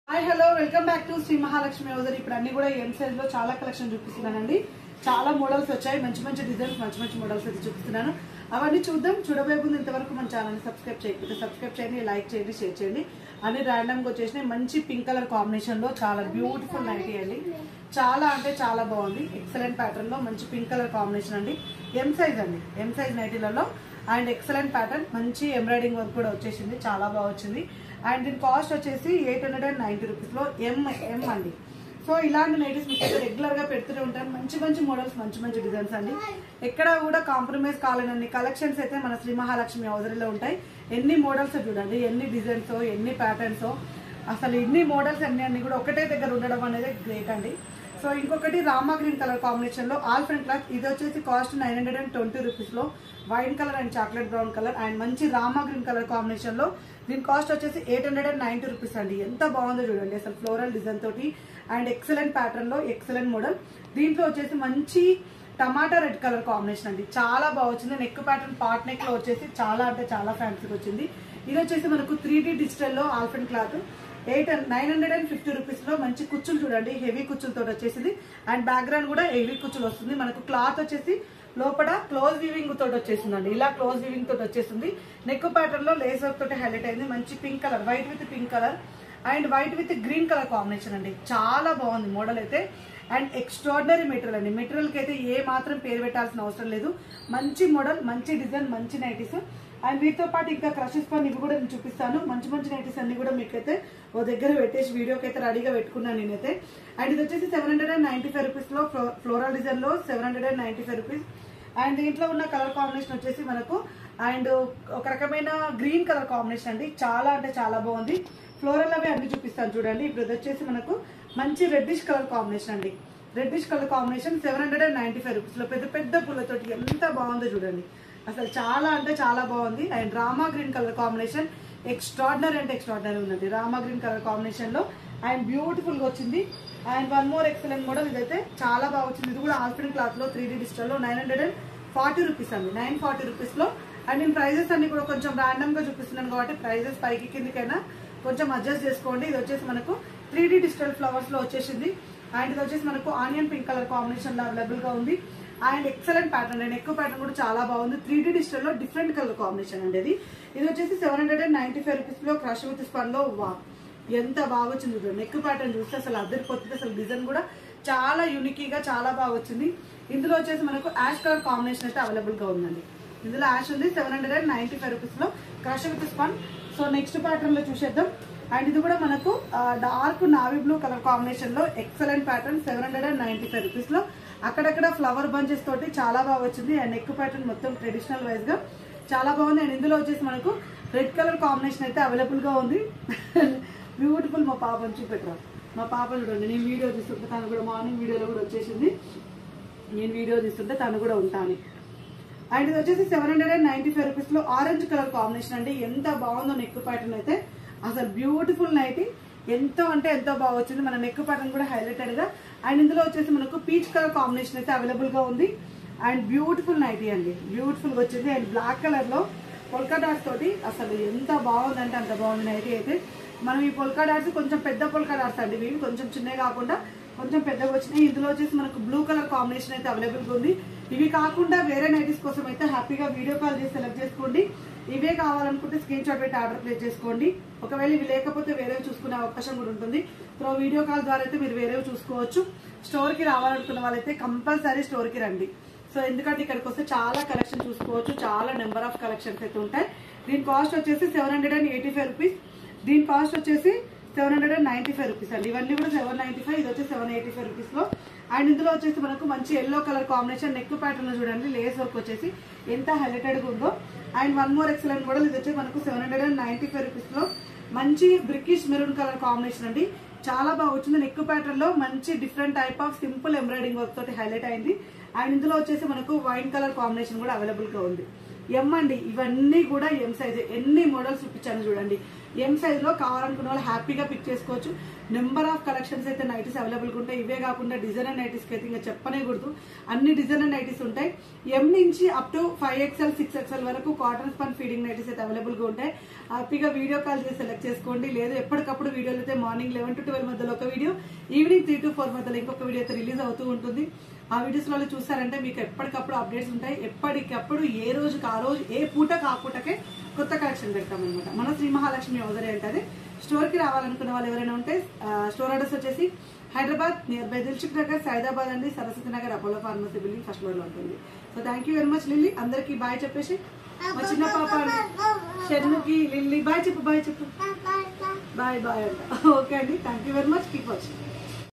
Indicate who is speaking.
Speaker 1: hi hello welcome back to Sri Mahalakshmi హౌజర్ ఇప్పుడు అన్ని కూడా ఎం సైజ్ లో చాలా కలెక్షన్ చూపిస్తున్నానండి చాలా మోడల్స్ వచ్చాయి మంచి మంచి డిజైన్స్ మంచి మంచి మోడల్స్ అయితే చూపిస్తున్నాను అవన్నీ చూద్దాం చూడబోయే ముందు ఇంతవరకు మన ఛానల్ సబ్స్క్రైబ్ చేయకపోతే సబ్స్క్రైబ్ చేయండి లైక్ చేయండి షేర్ చేయండి అన్ని ర్యాండమ్ గా వచ్చేసినాయి మంచి పింక్ కలర్ కాంబినేషన్ లో చాలా బ్యూటిఫుల్ నైటీ అండి చాలా అంటే చాలా బాగుంది ఎక్సలెంట్ ప్యాటర్న్ లో మంచి పింక్ కలర్ కాంబినేషన్ అండి ఎం సైజ్ అండి ఎం సైజ్ నైటీలలో అండ్ ఎక్సలెంట్ ప్యాటర్న్ మంచి ఎంబ్రాయిడింగ్ వర్క్ కూడా వచ్చేసింది చాలా బాగా వచ్చింది అండ్ దీని కాస్ట్ వచ్చేసి eight hundred and ninety rupees లో ఎం ఎం అండి సో ఇలాంటి నైటీస్ మీకు రెగ్యులర్ గా పెడుతూనే ఉంటాను మంచి మంచి మోడల్స్ మంచి మంచి డిజైన్స్ అండి ఎక్కడ కూడా కాంప్రమైజ్ కాలేనన్ని కలెక్షన్స్ అయితే మన శ్రీ మహాలక్ష్మి హౌజరీలో ఉంటాయి ఎన్ని మోడల్స్ చూడండి ఎన్ని డిజైన్స్ ఎన్ని ప్యాటర్న్స్ అసలు ఎన్ని మోడల్స్ అన్ని అన్ని కూడా ఒకటే దగ్గర ఉండడం అనేది గ్రేట్ అండి సో ఇంకొకటి రామా గ్రీన్ కలర్ కాంబినేషన్ లో ఆల్ ఫ్రంట్ క్లాత్ ఇది వచ్చేసి cost nine hundred and twenty rupees లో white colour and chocolate brown colour and మంచి రామా గ్రీన్ కలర్ కాంబినేషన్ లో దీని కాస్ట్ వచ్చేసి eight hundred and ninety rupees అండి ఎంత బాగుందో చూడండి అసలు ఫ్లోరల్ డిజైన్ తోటి అండ్ ఎక్సలెంట్ ప్యాటర్న్ లో ఎక్సలెంట్ మోడల్ దీంట్లో వచ్చేసి మంచి టమాటా రెడ్ కలర్ కాంబినేషన్ అండి చాలా బాగా వచ్చింది నెక్ ప్యాటర్న్ పార్ట్ నెక్ లో వచ్చేసి చాలా అంటే చాలా ఫ్యాన్సీగా వచ్చింది ఇది వచ్చేసి మనకు త్రీ డి డిజిటల్ లో ఆల్ఫెంట్ cloth eight nine hundred and fifty rupees లో మంచి కుచ్చులు చూడండి హెవీ కుచ్చులతో వచ్చేసింది అండ్ బ్యాక్గ్రౌండ్ కూడా హెవీ కుచ్చులు వస్తుంది మనకు క్లాత్ వచ్చేసి లోపల క్లోజ్ వివింగ్ తోటి వచ్చేసిందండి ఇలా క్లోజ్ వివింగ్ తోటి వచ్చేసింది నెక్ ప్యాటర్న్ లో లేస్ వర్క్ తోటి హైలైట్ అయింది మంచి pink colour white with pink colour and white with green colour combination అండి చాలా బాగుంది మోడల్ అయితే అండ్ ఎక్స్ట్రాడినరీ మెటీరియల్ అండి మెటీరియల్ కి అయితే ఏ మాత్రం పేరు పెట్టాల్సిన అవసరం లేదు మంచి మోడల్ మంచి డిజైన్ మంచి నైటీస్ అండ్ వీటితో పాటు ఇంకా క్రషెస్ పని ఇవి కూడా నేను చూపిస్తాను మంచి మంచి నైటీస్ అన్ని కూడా మీకైతే ఓ దగ్గర పెట్టేసి వీడియోకి అయితే రెడీగా పెట్టుకున్నాను నేనైతే అండ్ ఇది వచ్చేసి seven hundred and ninety five rupees లో ఫ్లోరల్ డిజైన్ లో seven hundred and ninety five rupees and దీంట్లో ఉన్న కలర్ కాంబినేషన్ వచ్చేసి మనకు అండ్ ఒక రకమైన గ్రీన్ కలర్ కాంబినేషన్ అండి చాలా అంటే చాలా బాగుంది ఫ్లోరల్ అవి అన్ని చూపిస్తాను చూడండి ఇప్పుడు ఇది వచ్చేసి మనకు మంచి రెడ్డిష్ కలర్ కాంబినేషన్ అండి reddish colour combination seven hundred and ninety five rupees లో పెద్ద పెద్ద పూలతోటి ఎంత బాగుందో చూడండి అసలు చాలా అంటే చాలా బాగుంది and Rama green colour combination extraordinary అంటే ఎక్స్ట్రాడినరీ ఉందండి రామా గ్రీన్ కలర్ కాంబినేషన్ లో అండ్ బ్యూటిఫుల్ గా వచ్చింది and one more excellent model ఇదైతే చాలా బాగా వచ్చింది ఇది కూడా ఆల్ఫిన్ క్లాత్ లో త్రీ డీ డిజిటల్ లో nine hundred and forty rupees అండి నైన్ ఫార్టీ రూపీస్ లో అండ్ నేను ప్రైజెస్ అన్ని కూడా కొంచెం ర్యాండమ్ గా చూపిస్తున్నాను కాబట్టి ప్రైజెస్ పైకి కిందకైనా కొంచెం అడ్జస్ట్ చేసుకోండి ఇది వచ్చేసి మనకు త్రీ డీ డిజిటల్ ఫ్లవర్స్ లో వచ్చేసింది అండ్ ఇది వచ్చేసి మనకు ఆనియన్ పింక్ కలర్ కాంబినేషన్ లో అవైలబుల్ గా ఉంది అండ్ ఎక్సలెంట్ ప్యాటర్న్ అండ్ ఎక్కువ ప్యాటర్న్ కూడా చాలా బాగుంది త్రీ డీ డిజిటల్ లో డిఫరెంట్ కలర్ కాంబినేషన్ అండి ఇది ఇది వచ్చేసి seven hundred and ninety five rupees లో క్రష్ విత్ స్పన్ లో వా ఎంత బాగా వచ్చింది చూడండి నెక్ ప్యాటర్న్ చూస్తే అసలు అద్దరిపోతుంది అసలు డిజైన్ కూడా చాలా యూనిక్ గా చాలా బాగా వచ్చింది ఇందులో వచ్చేసి మనకు యాష్ కలర్ కాంబినేషన్ అయితే అవైలబుల్ గా ఉందండి ఇందులో యాష్ ఉంది seven hundred and ninety five rupees లో crush with spun so next pattern లో చూసేద్దాం అండ్ ఇది కూడా మనకు dark navy blue colour combination లో excellent pattern seven hundred and ninety five rupees లో అక్కడక్కడ ఫ్లవర్ బంచెస్ తోటి చాలా బాగా వచ్చింది అండ్ నెక్ ప్యాటర్న్ మొత్తం ట్రెడిషనల్ వైజ్ గా చాలా బాగుంది అండ్ ఇందులో వచ్చేసి మనకు రెడ్ కలర్ కాంబినేషన్ అయితే అవైలబుల్ గా ఉంది బ్యూటిఫుల్ మా పాపని చూపెట్టరా మా పాప చూడండి నేను వీడియో తీస్తుంటే తను కూడా మార్నింగ్ వీడియోలో కూడా వచ్చేసింది నేను వీడియో తీస్తుంటే తను కూడా ఉంటాను అండ్ ఇది వచ్చేసి seven hundred and ninety five rupees లో ఆరెంజ్ కలర్ కాంబినేషన్ అండి ఎంత బాగుందో నెక్ ప్యాటర్న్ అయితే అసలు బ్యూటిఫుల్ నైటీ ఎంతో అంటే ఎంతో బాగా వచ్చింది మన నెక్ ప్యాటర్న్ కూడా హైలైటెడ్ గా అండ్ ఇందులో వచ్చేసి మనకు పీచ్ కలర్ కాంబినేషన్ అయితే అవైలబుల్ గా ఉంది అండ్ బ్యూటిఫుల్ నైటీ అండి బ్యూటిఫుల్ గా వచ్చింది అండ్ బ్లాక్ కలర్ లో పొల్కా డాట్స్ తోటి అసలు ఎంత బాగుందంటే అంత బాగుంది నైటీ అయితే మనం ఈ పొల్కా డాట్స్ కొంచెం పెద్ద పొల్కా డాట్స్ అండి ఇవి కొంచెం చిన్నవి కాకుండా కొంచెం పెద్దగా వచ్చినాయి ఇందులో వచ్చేసి మనకు బ్లూ కలర్ కాంబినేషన్ అయితే అవైలబుల్ గా ఉంది ఇవి కాకుండా వేరే నైటీస్ కోసం అయితే హ్యాపీగా వీడియో కాల్ చేసి సెలెక్ట్ చేసుకోండి ఇవే కావాలనుకుంటే స్క్రీన్ షాట్ పెట్టి ఆర్డర్ ప్లేస్ చేసుకోండి ఒకవేళ ఇవి లేకపోతే వేరేవి చూసుకునే అవకాశం కూడా ఉంటుంది సో వీడియో కాల్ ద్వారా అయితే మీరు వేరేవి చూసుకోవచ్చు స్టోర్ కి రావాలనుకున్న వాళ్ళైతే కంపల్సరీ స్టోర్ కి రండి సో ఎందుకంటే ఇక్కడికి వస్తే చాలా కలెక్షన్ చూసుకోవచ్చు చాలా నెంబర్ ఆఫ్ కలెక్షన్స్ అయితే ఉంటాయి దీని కాస్ట్ వచ్చేసి seven hundred and eighty five rupees దీని కాస్ట్ వచ్చేసి seven hundred and ninety five rupees అండి ఇవన్నీ కూడా సెవెన్ నైన్టీ ఫైవ్ ఇది వచ్చి సెవెన్ ఎయిటీ ఫైవ్ రూపీస్ లో అండ్ ఇందులో వచ్చేసి మనకు మంచి yellow colour combination neck pattern లో చూడండి లేస్ వర్క్ వచ్చేసి ఎంత హైలైటెడ్ గా ఉందో and one more excellent model ఇది వచ్చి మనకు seven hundred and ninety five rupees లో మంచి బ్రికిష్ మెరూన్ కలర్ కాంబినేషన్ అండి చాలా బాగా వచ్చింది నెక్ ప్యాటర్న్ లో మంచి different type of simple embroidering work తోటి హైలైట్ అయింది అండ్ ఇందులో వచ్చేసి మనకు వైన్ కలర్ కాంబినేషన్ కూడా అవైలబుల్ గా ఉంది ఎం అండి ఇవన్నీ కూడా ఎం సైజ్ ఎన్ని మోడల్స్ చూపించాను చూడండి ఎం సైజ్ లో కావాలనుకున్న వాళ్ళు హ్యాపీగా పిక్ చేసుకోవచ్చు నెంబర్ ఆఫ్ కలెక్షన్స్ అయితే నైటీస్ అవైలబుల్ ఉంటాయి ఇవే కాకుండా డిజైనర్ నైటీస్ కి అయితే ఇంకా చెప్పనే కూడదు అన్ని డిజైనర్ నైటీస్ ఉంటాయి ఎం నుంచి up to five XL six XL వరకు కాటన్ స్పన్ ఫీడింగ్ నైటీస్ అయితే అవైలబుల్ గా ఉంటాయి హ్యాపీగా వీడియో కాల్ చేసి సెలెక్ట్ చేసుకోండి లేదు ఎప్పటికప్పుడు వీడియోలు అయితే మార్నింగ్ లెవెన్ టు ట్వెల్వ్ మధ్యలో ఒక video evening three to four మధ్యలో ఇంకొక వీడియో అయితే రిలీజ్ అవుతూ ఉంటుంది ఆ వీడియోస్ లో చూసారంటే మీకు ఎప్పటికప్పుడు అప్డేట్స్ ఉంటాయి ఎప్పటికప్పుడు ఏ రోజుకి ఆ రోజు ఏ పూటకు ఆ పూటకే కొత్త కలెక్షన్ పెడతాం అనమాట మన శ్రీ మహాలక్ష్మి ఓదరి అంటే స్టోర్ కి రావాలనుకున్న వాళ్ళు ఎవరైనా ఉంటే స్టోర్ అడ్రస్ వచ్చేసి Hyderabad near by Dilsukhnagar Saidabad అండి Saraswati Nagar Apollo pharmacy building first floor లో ఉంటుంది so thank you very much Lilly అందరికి బాయ్ చెప్పేసి మా చిన్న పాప అండి షెన్నుకి లిల్లీ బాయ్ చెప్పు బాయ్ చెప్పు బాయ్ బాయ్ అంట ఓకే అండి thank you very much keep watching